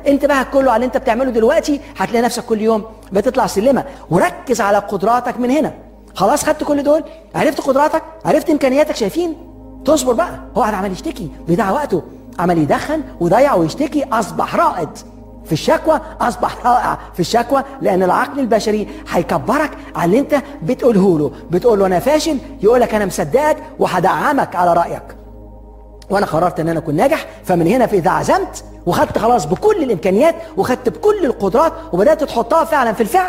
انتباهك كله على اللي انت بتعمله دلوقتي هتلاقي نفسك كل يوم بتطلع سلمه وركز على قدراتك من هنا خلاص خدت كل دول عرفت قدراتك عرفت امكانياتك شايفين تصبر بقى هو قاعد عمال يشتكي بيضيع وقته عمال يدخن ويضيع ويشتكي اصبح رائد في الشكوى اصبح رائع في الشكوى لان العقل البشري هيكبرك على اللي انت بتقوله له بتقول له انا فاشل يقول لك انا مصدقك وهدعمك على رايك وانا قررت ان انا اكون ناجح فمن هنا في اذا عزمت وخدت خلاص بكل الامكانيات وخدت بكل القدرات وبدات تحطها فعلا في الفعل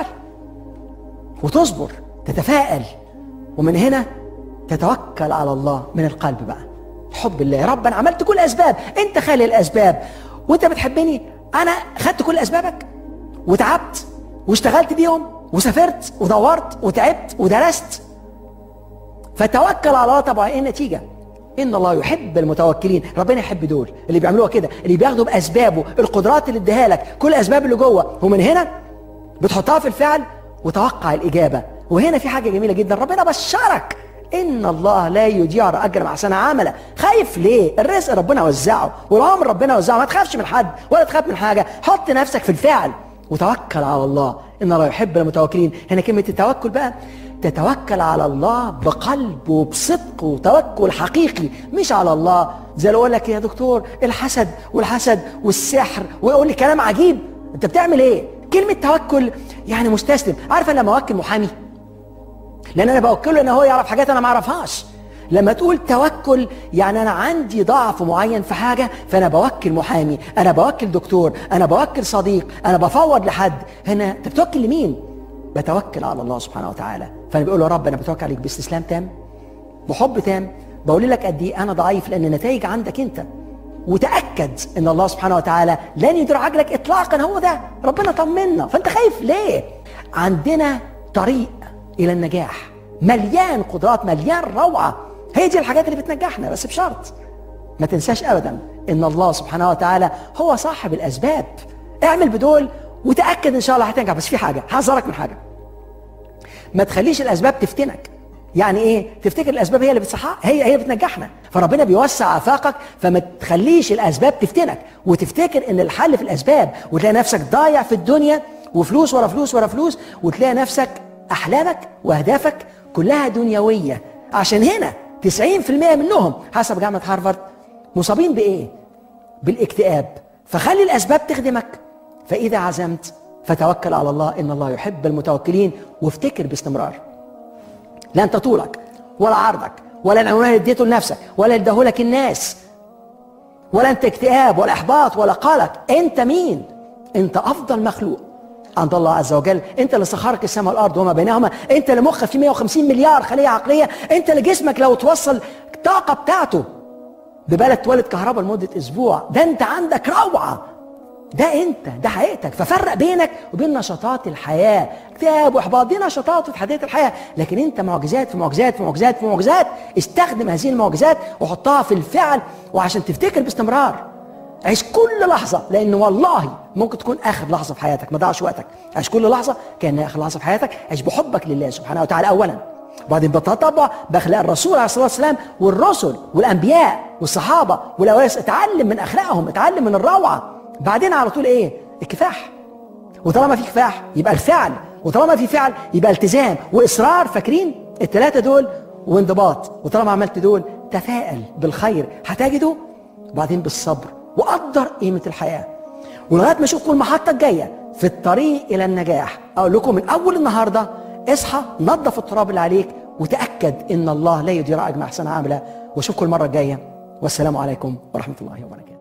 وتصبر تتفائل ومن هنا تتوكل على الله من القلب بقى حب الله يا رب انا عملت كل الاسباب انت خالي الاسباب وانت بتحبني انا خدت كل اسبابك وتعبت واشتغلت بيهم وسافرت ودورت وتعبت ودرست فتوكل على الله طبعا ايه النتيجه ان الله يحب المتوكلين ربنا يحب دول اللي بيعملوها كده اللي بياخدوا باسبابه القدرات اللي اداها لك كل الاسباب اللي جوه ومن هنا بتحطها في الفعل وتوقع الاجابه وهنا في حاجه جميله جدا ربنا بشرك ان الله لا يضيع اجر مع سنه عمله خايف ليه الرزق ربنا وزعه والعمر ربنا وزعه ما تخافش من حد ولا تخاف من حاجه حط نفسك في الفعل وتوكل على الله ان الله يحب المتوكلين هنا كلمه التوكل بقى تتوكل على الله بقلب وبصدق وتوكل حقيقي مش على الله زي اللي اقول لك يا دكتور الحسد والحسد والسحر ويقول لي كلام عجيب انت بتعمل ايه كلمه توكل يعني مستسلم عارف أنا لما اوكل محامي لان انا بوكله ان هو يعرف حاجات انا ما اعرفهاش لما تقول توكل يعني انا عندي ضعف معين في حاجه فانا بوكل محامي انا بوكل دكتور انا بوكل صديق انا بفوض لحد هنا انت بتوكل لمين بتوكل على الله سبحانه وتعالى فانا بقول له يا رب انا بتوكل عليك باستسلام تام بحب تام بقول لك قد ايه انا ضعيف لان النتائج عندك انت وتاكد ان الله سبحانه وتعالى لن يدير عجلك اطلاقا هو ده ربنا طمنا فانت خايف ليه عندنا طريق الى النجاح مليان قدرات مليان روعه هي دي الحاجات اللي بتنجحنا بس بشرط ما تنساش ابدا ان الله سبحانه وتعالى هو صاحب الاسباب اعمل بدول وتاكد ان شاء الله هتنجح بس في حاجه هحذرك من حاجه ما تخليش الاسباب تفتنك يعني ايه تفتكر الاسباب هي اللي بتصحى هي هي اللي بتنجحنا فربنا بيوسع افاقك فما تخليش الاسباب تفتنك وتفتكر ان الحل في الاسباب وتلاقي نفسك ضايع في الدنيا وفلوس ورا فلوس ورا فلوس وتلاقي نفسك احلامك واهدافك كلها دنيويه عشان هنا 90% منهم حسب جامعه هارفارد مصابين بايه بالاكتئاب فخلي الاسباب تخدمك فاذا عزمت فتوكل على الله ان الله يحب المتوكلين وافتكر باستمرار لا انت طولك ولا عرضك ولا العنوان اللي اديته لنفسك ولا اداهولك الناس ولا انت اكتئاب ولا احباط ولا قلق انت مين انت افضل مخلوق عند الله عز وجل انت اللي سخرك السماء والارض وما بينهما انت اللي مخك فيه 150 مليار خليه عقليه انت اللي جسمك لو توصل الطاقه بتاعته ببلد تولد كهرباء لمده اسبوع ده انت عندك روعه ده انت ده حقيقتك ففرق بينك وبين نشاطات الحياه اكتئاب واحباط دي نشاطات وتحديات الحياه لكن انت معجزات في معجزات في معجزات في معجزات استخدم هذه المعجزات وحطها في الفعل وعشان تفتكر باستمرار عيش كل لحظة لأن والله ممكن تكون آخر لحظة في حياتك ما ضيعش وقتك عيش كل لحظة كأنها آخر لحظة في حياتك عيش بحبك لله سبحانه وتعالى أولا وبعدين بتطبع باخلاق الرسول عليه الصلاه والسلام والرسل والانبياء والصحابه والاوائل اتعلم من اخلاقهم اتعلم من الروعه بعدين على طول ايه الكفاح وطالما في كفاح يبقى الفعل وطالما في فعل يبقى التزام واصرار فاكرين الثلاثه دول وانضباط وطالما عملت دول تفائل بالخير هتجده وبعدين بالصبر وقدر قيمه الحياه ولغايه ما اشوفكم المحطه الجايه في الطريق الى النجاح اقول لكم من اول النهارده اصحى نظف التراب اللي عليك وتاكد ان الله لا يضيع اجر احسن عامله واشوفكم المره الجايه والسلام عليكم ورحمه الله وبركاته